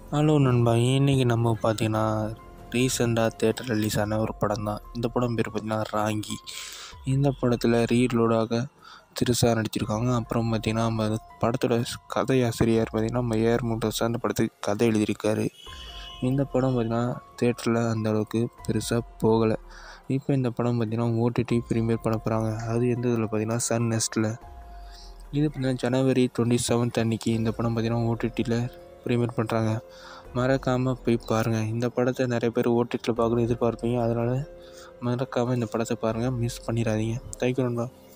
hello நண்பா இன்றைக்கி நம்ம பார்த்தீங்கன்னா ரீசெண்டாக தேட்டர் ரிலீஸ் ஆன ஒரு படம் தான் இந்த படம் பேர் பார்த்திங்கன்னா ராங்கி இந்த படத்தில் ரீலோடாக திருசா நடிச்சிருக்காங்க அப்புறம் பார்த்திங்கன்னா நம்ம படத்தோட கதை ஆசிரியர் பார்த்திங்கன்னா நம்ம ஏஆர் முருகதாஸ் அந்த படத்துக்கு கதை எழுதியிருக்காரு இந்த படம் பார்த்திங்கன்னா தேட்டரில் அந்த அளவுக்கு பெருசாக போகலை இப்போ இந்த படம் பார்த்திங்கன்னா ஓடிடி ப்ரீமியர் பண்ண போகிறாங்க அது எந்த இதில் பார்த்திங்கன்னா சன் நெஸ்ட்டில் இது பார்த்திங்கன்னா ஜனவரி டுவெண்ட்டி செவன்த் அன்றைக்கி இந்த படம் பார்த்திங்கன்னா ஓடிடியில் ப்ரீமியர் பண்ணுறாங்க மறக்காமல் போய் பாருங்கள் இந்த படத்தை நிறைய பேர் ஓடிடியில் பார்க்கணும் எதிர்பார்ப்பீங்க அதனால் மறக்காமல் இந்த படத்தை பாருங்கள் மிஸ் பண்ணிடாதீங்க தேங்க்யூ நண்பா